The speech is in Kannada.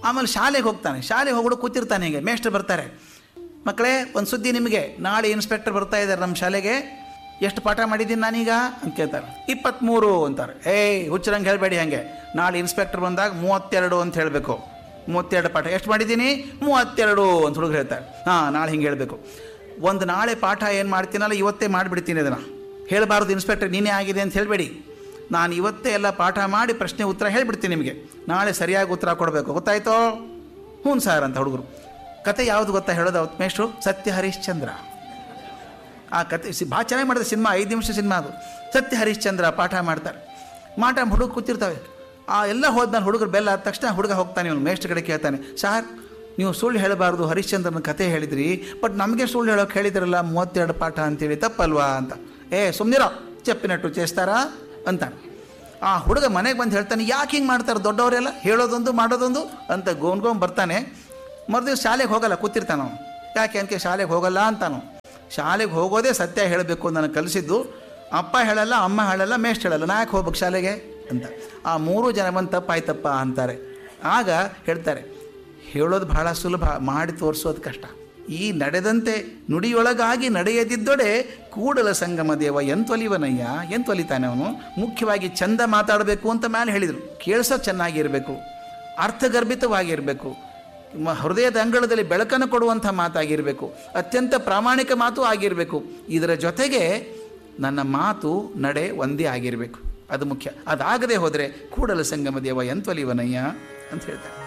ಆಮೇಲೆ ಶಾಲೆಗೆ ಹೋಗ್ತಾನೆ ಶಾಲೆಗೆ ಹೋಗ್ಬಿಟ್ಟು ಕೂತಿರ್ತಾನೆ ಹೀಗೆ ಮೇಷ್ಟ್ರು ಬರ್ತಾರೆ ಮಕ್ಕಳೇ ಒಂದು ಸುದ್ದಿ ನಿಮಗೆ ನಾಳೆ ಇನ್ಸ್ಪೆಕ್ಟರ್ ಬರ್ತಾ ಇದ್ದಾರೆ ನಮ್ಮ ಶಾಲೆಗೆ ಎಷ್ಟು ಪಾಠ ಮಾಡಿದ್ದೀನಿ ನಾನೀಗ ಅಂತ ಕೇಳ್ತಾರೆ ಇಪ್ಪತ್ತ್ಮೂರು ಅಂತಾರೆ ಏಯ್ ಹುಚ್ಚರಂಗೆ ಹೇಳಬೇಡಿ ಹಾಗೆ ನಾಳೆ ಇನ್ಸ್ಪೆಕ್ಟರ್ ಬಂದಾಗ ಮೂವತ್ತೆರಡು ಅಂತ ಹೇಳಬೇಕು ಮೂವತ್ತೆರಡು ಪಾಠ ಎಷ್ಟು ಮಾಡಿದ್ದೀನಿ ಮೂವತ್ತೆರಡು ಅಂತ ಹುಡುಗರು ಹೇಳ್ತಾರೆ ಹಾಂ ನಾಳೆ ಹಿಂಗೆ ಹೇಳಬೇಕು ಒಂದು ನಾಳೆ ಪಾಠ ಏನು ಮಾಡ್ತೀನಲ್ಲ ಇವತ್ತೇ ಮಾಡಿಬಿಡ್ತೀನಿ ಅದನ್ನು ಹೇಳಬಾರ್ದು ಇನ್ಸ್ಪೆಕ್ಟರ್ ನೀನೇ ಆಗಿದೆ ಅಂತ ಹೇಳಬೇಡಿ ನಾನು ಇವತ್ತೇ ಎಲ್ಲ ಪಾಠ ಮಾಡಿ ಪ್ರಶ್ನೆ ಉತ್ತರ ಹೇಳ್ಬಿಡ್ತೀನಿ ನಿಮಗೆ ನಾಳೆ ಸರಿಯಾಗಿ ಉತ್ತರ ಕೊಡಬೇಕು ಗೊತ್ತಾಯ್ತೋ ಹ್ಞೂ ಸರ್ ಅಂತ ಹುಡುಗರು ಕತೆ ಯಾವುದು ಗೊತ್ತಾ ಹೇಳೋದು ಅವತ್ತು ಮೇಷ್ಟ್ರು ಸತ್ಯ ಹರಿಶ್ಚಂದ್ರ ಆ ಕತೆ ಸಿ ಭಾಳ ಚೆನ್ನಾಗಿ ಮಾಡಿದೆ ಸಿನಿಮಾ ಐದು ನಿಮಿಷ ಸಿನಿಮಾ ಅದು ಸತ್ಯ ಹರಿಶ್ಚಂದ್ರ ಪಾಠ ಮಾಡ್ತಾರೆ ಮಾಟ ಹುಡುಗ ಕೂತಿರ್ತವೆ ಆ ಎಲ್ಲ ಹೋದ್ಮೇಲೆ ಹುಡುಗರು ಬೆಲ್ಲ ಆದ ತಕ್ಷಣ ಹುಡುಗ ಹೋಗ್ತಾನೆ ಇವನು ಮೇಷ್ಟ್ರ ಕಡೆ ಕೇಳ್ತಾನೆ ಸಾರ್ ನೀವು ಸುಳ್ಳು ಹೇಳಬಾರ್ದು ಹರಿಶ್ಚಂದ್ರನ ಕತೆ ಹೇಳಿದ್ರಿ ಬಟ್ ನಮಗೆ ಸುಳ್ಳು ಹೇಳೋಕೆ ಹೇಳಿದ್ರಲ್ಲ ಮೂವತ್ತೆರಡು ಪಾಠ ಅಂತೇಳಿ ತಪ್ಪಲ್ವಾ ಅಂತ ಏ ಸುಮ್ಮನಿರೋ ಚೆಪ್ಪಿನಟ್ಟು ಚೇಸ್ತಾರಾ ಅಂತಾನೆ ಆ ಹುಡುಗ ಮನೆಗೆ ಬಂದು ಹೇಳ್ತಾನೆ ಯಾಕೆ ಹಿಂಗೆ ಮಾಡ್ತಾರೆ ದೊಡ್ಡವರೆಲ್ಲ ಹೇಳೋದೊಂದು ಮಾಡೋದೊಂದು ಅಂತ ಗೋನ್ಗೊಂಡ್ ಬರ್ತಾನೆ ಮರುದಿವ್ಸ ಶಾಲೆಗೆ ಹೋಗಲ್ಲ ಕೂತಿರ್ತಾನ ಅವನು ಯಾಕೆ ಅದಕ್ಕೆ ಶಾಲೆಗೆ ಹೋಗಲ್ಲ ಅಂತಾನು ಶಾಲೆಗೆ ಹೋಗೋದೇ ಸತ್ಯ ಹೇಳಬೇಕು ನನಗೆ ಕಲಿಸಿದ್ದು ಅಪ್ಪ ಹೇಳಲ್ಲ ಅಮ್ಮ ಹೇಳಲ್ಲ ಮೇಷ್ಟ್ ಹೇಳಲ್ಲ ನಾ ಯಾಕೆ ಹೋಗ್ಬೇಕು ಶಾಲೆಗೆ ಅಂತ ಆ ಮೂರು ಜನ ಬಂದು ತಪ್ಪಾಯ್ತಪ್ಪ ಅಂತಾರೆ ಆಗ ಹೇಳ್ತಾರೆ ಹೇಳೋದು ಬಹಳ ಸುಲಭ ಮಾಡಿ ತೋರಿಸೋದು ಕಷ್ಟ ಈ ನಡೆದಂತೆ ನುಡಿಯೊಳಗಾಗಿ ನಡೆಯದಿದ್ದೊಡೆ ಕೂಡಲ ಸಂಗಮ ದೇವ ಎಂತೊಲಿವನಯ್ಯ ಎಂತೊಲಿತಾನೆ ಅವನು ಮುಖ್ಯವಾಗಿ ಚಂದ ಮಾತಾಡಬೇಕು ಅಂತ ಮೇಲೆ ಹೇಳಿದರು ಕೇಳಿಸೋ ಚೆನ್ನಾಗಿರಬೇಕು ಅರ್ಥಗರ್ಭಿತವಾಗಿರಬೇಕು ಮ ಹೃದಯದ ಅಂಗಳದಲ್ಲಿ ಬೆಳಕನ್ನು ಕೊಡುವಂಥ ಮಾತಾಗಿರಬೇಕು ಅತ್ಯಂತ ಪ್ರಾಮಾಣಿಕ ಮಾತು ಆಗಿರಬೇಕು ಇದರ ಜೊತೆಗೆ ನನ್ನ ಮಾತು ನಡೆ ಒಂದೇ ಆಗಿರಬೇಕು ಅದು ಮುಖ್ಯ ಅದಾಗದೆ ಹೋದರೆ ಕೂಡಲ ಸಂಗಮ ದೇವ ಎಂತೊಲಿವನಯ್ಯ ಅಂತ ಹೇಳ್ತಾರೆ